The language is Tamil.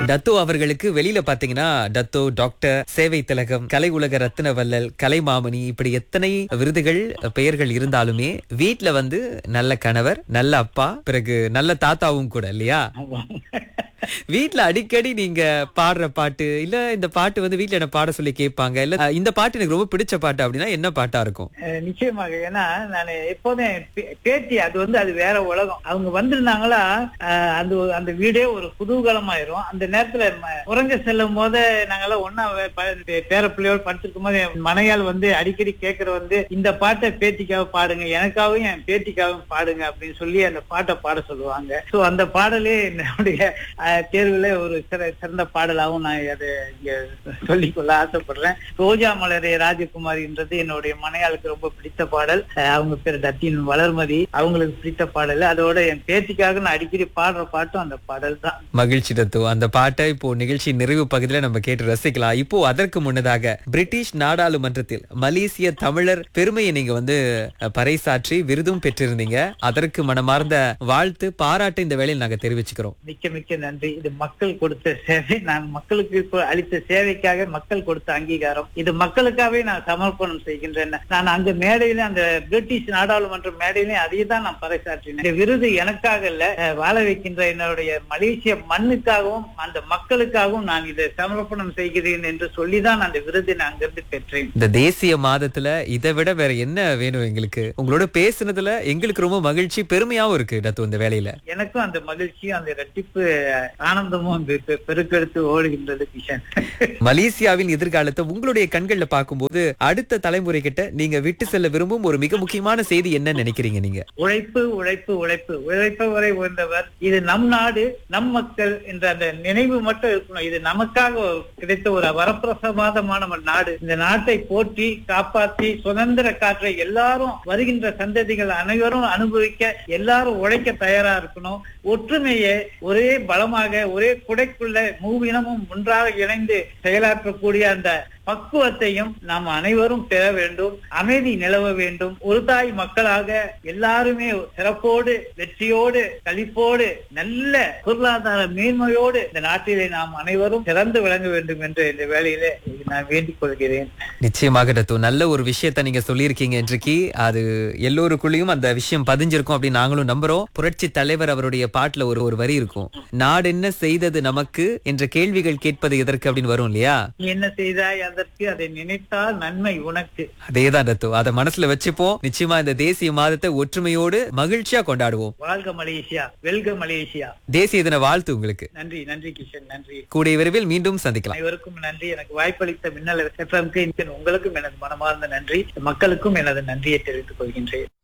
டத்தோ அவர்களுக்கு வெளியில பாத்தீங்கன்னா டத்தோ டாக்டர் சேவை திலகம் கலை உலக ரத்தின வள்ளல் கலைமாமணி இப்படி எத்தனை விருதுகள் பெயர்கள் இருந்தாலுமே வீட்ல வந்து நல்ல கணவர் நல்ல அப்பா பிறகு நல்ல தாத்தாவும் கூட இல்லையா வீட்ல அடிக்கடி நீங்க பாடுற பாட்டு இல்ல இந்த பாட்டு வந்து வீட்ல என்ன பாட சொல்லி கேட்பாங்க இல்ல அஹ், இந்த பாட்டு எனக்கு ரொம்ப பிடிச்ச பாட்டு அப்படின்னா என்ன பாட்டா இருக்கும் அஹ் நிச்சயமாக ஏன்னா நான் எப்போதும் என் பே- பேத்தி அது வந்து அது வேற உலகம் அவங்க வந்திருந்தாங்களா அஹ் அந்த ஒரு- அந்த வீடே ஒரு குதூகலமாயிரும் அந்த நேரத்துல ம- உறங்க செல்லும் போது நாங்கெல்லாம் ஒன்னா பேர பிள்ளையோடு படுத்திருக்கும் போது என் மனையால் வந்து அடிக்கடி கேட்கற வந்து இந்த பாட்டை பேத்திக்காக பாடுங்க எனக்காகவும் என் பேத்திக்காகவும் பாடுங்க அப்படின்னு சொல்லி அந்த பாட்டை பாட சொல்லுவாங்க சோ அந்த பாடலே என்னுடைய அஹ், தேர்வுல ஒரு சிற- சிறந்த பாடலாகவும் நான் அதை இங்க சொல்லிக்கொள்ள ஆசைப்படுறேன் ரோஜா மலரே ராஜகுமாரின்றது என்னுடைய மனையாளுக்கு ரொம்ப பிடித்த பாடல் அஹ் அவங்க பேர் டத்தின் வளர்மதி அவங்களுக்கு பிடித்த பாடல் அதோட என் பேத்திக்காக நான் அடிக்கடி பாடுற பாட்டும் அந்த பாடல் தான் மகிழ்ச்சி தத்துவம் அந்த பாட்டை இப்போ நிகழ்ச்சி நிறைவு பகுதியில நம்ம கேட்டு ரசிக்கலாம் இப்போ அதற்கு முன்னதாக பிரிட்டிஷ் நாடாளுமன்றத்தில் மலேசிய தமிழர் பெருமையை நீங்க வந்து அஹ், பறைசாற்றி விருதும் பெற்றிருந்தீங்க அதற்கு மனமார்ந்த வாழ்த்து பாராட்டு இந்த வேளையில் நாங்க தெரிவிச்சுக்கிறோம் மிக்க மிக்க நன்றி இது மக்கள் கொடுத்த சேவை நான் மக்களுக்கு இப்போ அளித்த சேவைக்காக மக்கள் கொடுத்த அங்கீகாரம் இது மக்களுக்காகவே நான் சமர்ப்பணம் செய்கின்றேன் நான் அந்த மேடையில அந்த பிரிட்டிஷ் நாடாளுமன்ற மேடையிலே அதையே தான் நான் பறைசாற்றினேன் இந்த விருது எனக்காக இல்ல அஹ், வாழ வைக்கின்ற என்னுடைய மலேசிய மண்ணுக்காகவும் அந்த மக்களுக்காகவும் நான் இதை சமர்ப்பணம் செய்கிறேன் என்று சொல்லிதான் அந்த விருதை நான் அங்கிருந்து பெற்றேன் இந்த தேசிய மாதத்துல இதை விட வேற என்ன வேணும் எங்களுக்கு உங்களோட பேசுனதுல எங்களுக்கு ரொம்ப மகிழ்ச்சி பெருமையாவும் இருக்கு தத்துவம் இந்த வேலையில எனக்கும் அந்த மகிழ்ச்சியும் அந்த இரட்டிப்பு அஹ், ஆனந்தமும் பெ- பெ- பெருக்கெடுத்து ஓடுகின்றது கிஷன் மலேசியாவின் எதிர்காலத்தை உங்களுடைய கண்கள்ல பார்க்கும்போது அடுத்த தலைமுறை கிட்ட நீங்க விட்டு செல்ல விரும்பும் ஒரு மிக முக்கியமான செய்தி என்ன நினைக்கிறீங்க நீங்க உழைப்பு உழைப்பு உழைப்பு உழைப்பவரை உயர்ந்தவர் இது நம் நாடு நம் மக்கள் என்ற அந்த நினைவு மட்டும் இருக்கணும் இது நமக்காக கிடைத்த ஒரு வரப்பிரசாதமான ஒரு நாடு இந்த நாட்டை போற்றி காப்பாற்றி சுதந்திர காற்றை எல்லாரும் வருகின்ற சந்ததிகள் அனைவரும் அனுபவிக்க எல்லாரும் உழைக்க தயாரா இருக்கணும் ஒற்றுமையை ஒரே பலமாக ஒரே குடைக்குள்ள மூவினமும் ஒன்றாக இணைந்து செயலாற்றக்கூடிய அந்த பக்குவத்தையும் நாம் அனைவரும் பெற வேண்டும் அமைதி நிலவ வேண்டும் ஒரு தாய் மக்களாக எல்லாருமே சிறப்போடு வெற்றியோடு களிப்போடு நல்ல பொருளாதார மேன்மையோடு இந்த நாட்டிலே நாம் அனைவரும் சிறந்து விளங்க வேண்டும் என்று இந்த வேளையிலே நான் வேண்டிக் கொள்கிறேன் நிச்சயமாக தத்து நல்ல ஒரு விஷயத்த நீங்க சொல்லியிருக்கீங்க இன்றைக்கு அது எல்லோருக்குள்ளேயும் அந்த விஷயம் பதிஞ்சிருக்கும் அப்படின்னு நாங்களும் நம்புறோம் புரட்சி தலைவர் அவருடைய பாட்டுல ஒரு ஒரு வரி இருக்கும் நாடு என்ன செய்தது நமக்கு என்ற கேள்விகள் கேட்பது எதற்கு அப்படின்னு வரும் இல்லையா நீ என்ன செய்தாய் அதற்கு அதை நினைத்தால் நன்மை உனக்கு அதேதான் தத்து அதை மனசுல வச்சுப்போம் நிச்சயமா இந்த தேசிய மாதத்தை ஒற்றுமையோடு மகிழ்ச்சியா கொண்டாடுவோம் வாழ்க மலேசியா வெல்க மலேசியா தேசிய தின வாழ்த்து உங்களுக்கு நன்றி நன்றி கிஷன் நன்றி கூடிய விரைவில் மீண்டும் சந்திக்கலாம் அனைவருக்கும் நன்றி எனக்கு வாய்ப்பளித்த மின்னல் எஃப்எம்க்கு உங்களுக்கும் எனது மனமார்ந்த நன்றி மக்களுக்கும் எனது நன்றியை தெரிவித்துக் கொள்கின்றேன்